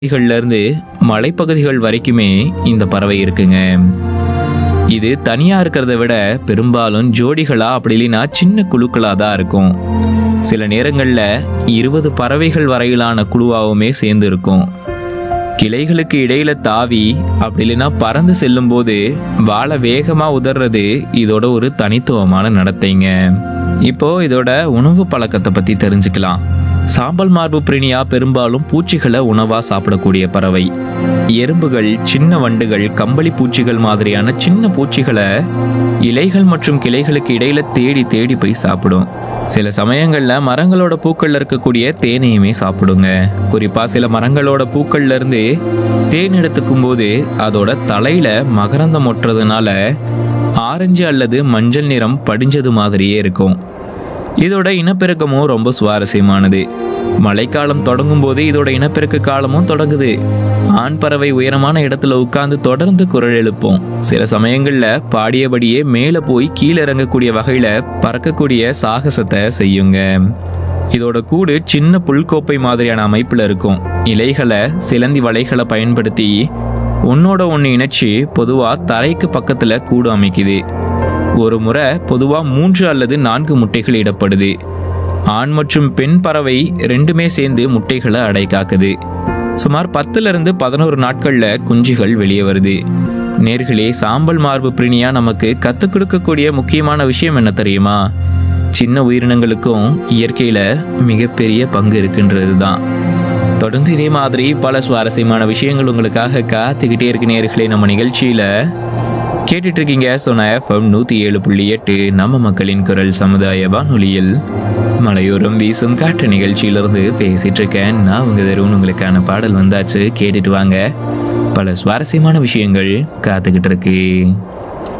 பகுதிகள்ல இருந்து மலைப்பகுதிகள் வரைக்குமே இந்த பறவை இருக்குங்க இது தனியா இருக்கிறத விட பெரும்பாலும் ஜோடிகளா அப்படி இல்லைன்னா சின்ன குழுக்களா தான் இருக்கும் சில நேரங்கள்ல இருபது பறவைகள் வரையிலான குழுவாவுமே சேர்ந்து இருக்கும் கிளைகளுக்கு இடையில தாவி அப்படி இல்லைன்னா பறந்து செல்லும்போது வாழை வேகமா உதறது இதோட ஒரு தனித்துவமான நடத்தைங்க இப்போ இதோட உணவு பழக்கத்தை பத்தி தெரிஞ்சுக்கலாம் சாம்பல் மார்பு பிரினியா பெரும்பாலும் பூச்சிகளை உணவா சாப்பிடக்கூடிய பறவை எறும்புகள் சின்ன வண்டுகள் கம்பளி பூச்சிகள் மாதிரியான சின்ன பூச்சிகளை இலைகள் மற்றும் கிளைகளுக்கு இடையில தேடி தேடி போய் சாப்பிடும் சில சமயங்கள்ல மரங்களோட பூக்கள்ல இருக்கக்கூடிய தேனையுமே சாப்பிடுங்க குறிப்பா சில மரங்களோட பூக்கள்ல இருந்து தேன் எடுத்துக்கும் போது அதோட தலையில மகரந்தம் ஒட்டுறதுனால ஆரஞ்சு அல்லது மஞ்சள் நிறம் படிஞ்சது மாதிரியே இருக்கும் இதோட இனப்பெருக்கமும் ரொம்ப சுவாரஸ்யமானது மழைக்காலம் தொடங்கும் போது இதோட இனப்பெருக்க காலமும் தொடங்குது ஆண் பறவை உயரமான இடத்துல உட்கார்ந்து தொடர்ந்து குரல் எழுப்பும் சில சமயங்கள்ல பாடியபடியே மேலே போய் கீழே இறங்கக்கூடிய வகையில பறக்கக்கூடிய சாகசத்தை செய்யுங்க இதோட கூடு சின்ன புல்கோப்பை மாதிரியான அமைப்புல இருக்கும் இலைகளை சிலந்தி வலைகளை பயன்படுத்தி ஒன்னோட ஒன்று இணைச்சு பொதுவா தரைக்கு பக்கத்துல கூடு அமைக்குது ஒரு முறை பொதுவா மூன்று அல்லது நான்கு முட்டைகள் இடப்படுது ஆண் மற்றும் பெண் பறவை ரெண்டுமே சேர்ந்து முட்டைகளை அடை காக்குது சுமார் பத்துல இருந்து பதினோரு நாட்கள்ல குஞ்சுகள் வெளியே வருது நேர்களே சாம்பல் மார்பு பிரினியா நமக்கு கத்துக் கொடுக்கக்கூடிய முக்கியமான விஷயம் என்ன தெரியுமா சின்ன உயிரினங்களுக்கும் இயற்கையில மிகப்பெரிய பங்கு இருக்குன்றது தான் தொடர்ந்து இதே மாதிரி பல சுவாரஸ்யமான விஷயங்கள் உங்களுக்காக காத்துக்கிட்டே இருக்கு நேர்களே நம்ம நிகழ்ச்சியில கேட்டுட்டு இருக்கீங்க சொன்ன எஃப்எம் நூத்தி ஏழு புள்ளி எட்டு நம்ம மக்களின் குரல் சமுதாய வானொலியில் மலையோரம் வீசும் காற்று நிகழ்ச்சியிலிருந்து பேசிட்டு இருக்கேன் நான் உங்க தருவன் உங்களுக்கான பாடல் வந்தாச்சு கேட்டுட்டு வாங்க பல சுவாரஸ்யமான விஷயங்கள் காத்துக்கிட்டு இருக்கு